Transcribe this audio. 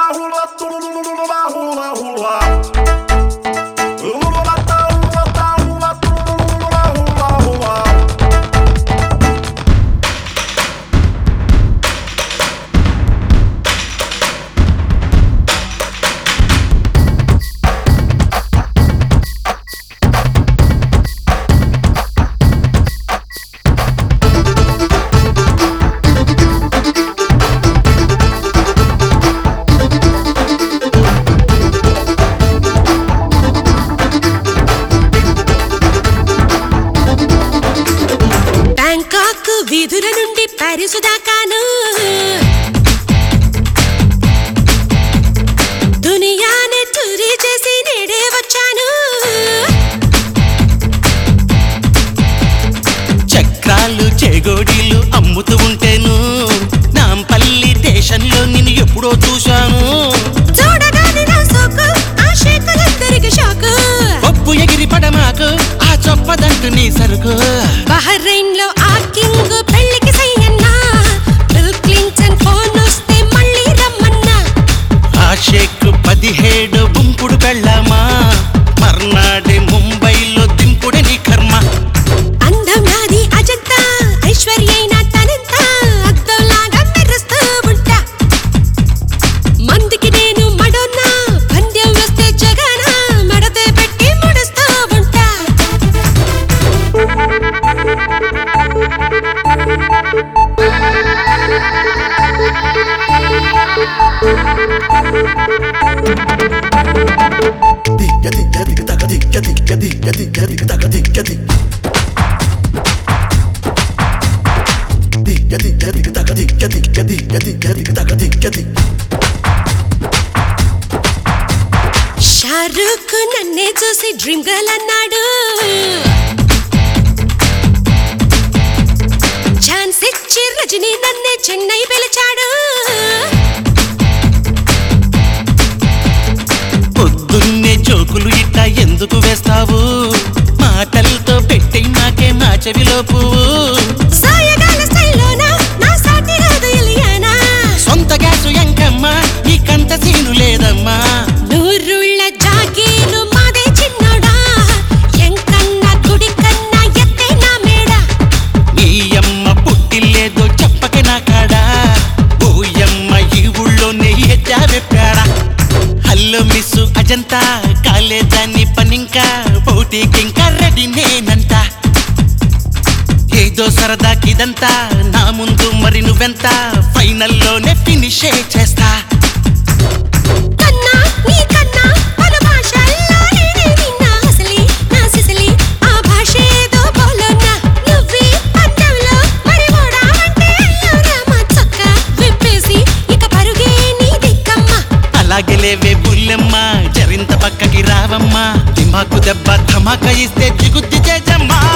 hula, tururururura, hula, hula. Lululata, lulata, hula, tururururura, hula, hula. Bangkok వీధుల నుండి Paris దాకాను దునియానే టూరీ చేసి నేడే వచ్చాను చక్రాలు చెగోడీలు అమ్ముతూ ఉంటేను నాంపల్లి స్టేషన్లో నిన్ను ఎప్పుడో చూశాను చూడగానే నా సోకు ఆ షేకులందరికి షాకు పప్పు ఎగిరి పడమాకు ఆ చొప్పదంటు నీ సరుకు బహ్రెయిన్ లో ఆ కింగ్ పెళ్లికి సయ్యన్నా బిల్ క్లింటన్ ఫోన్ వస్తే మళ్ళీ రమ్మన్నా ఆ షేక్ పదిహేడు బుంపుడు పెళ్ళామా మర్నాడే ముంబైలో దింపుడే నీ కర్మ అందం నాది అజంతా ఐశ్వర్యైన తనంత అద్దంలాగా మెరుస్తూ ఉంటా మందికి నేను మడోన్నా పందెం వస్తే జగన మడతే పెట్టి ముడుస్తూ ఉంటా షారూక్ నన్నే చూసి డ్రీమ్ గర్ల్ అన్నాడు ఛాన్స్ ఇచ్చి రజనీ నన్నే చెన్నై పిలిచాడు పొద్దున్నే జోకులు ఇట్ట ఎందుకు వేస్తావు మాటలతో పెట్టి నాకే మా చెవిలో పువ్వు సాయగాల స్టైల్లోన నా సాటి రాదు ఇలియానా సొంత గ్యాసు ఎంకమ్మ నీకంత సీను లేదమ్మా నూరుళ్ళ జాగీరు మాదే చిన్నోడా ఎంకన్నా గుడి కన్నా ఎత్తే నా మేడ నీ అమ్మ పుట్టిల్లేదో చెప్పక నా కాడా ఓయమ్మ ఈ ఊళ్ళోనే ఎత్తావే పేడ హల్లో మిస్సు అజంతా కాలేదాన్ని పనింకా పోటీకింకా రెడీ నేనంట ఏదో సరదాకిదంతా నా ముందు మరి నువ్వెంత ఫైనల్లోనే ఫినిషే చేస్తా కన్నా నీ కన్నా పల భాషల్లో నేనే విన్నా అసలి నా సిసలి ఆ భాష ఏదో బోలోనా నువ్వే పందెంలో మరి ఓడా అంటే అయ్యో రామ చొక్క విప్పేసి ఇక పరుగే నీ దిక్కమ్మ అలాగే లేవే బుల్లెమ్మ జరింత పక్కకి రావమ్మా దిమాకు దెబ్బ ధమాక ఇస్తే దిగుద్ది చేజమ్మా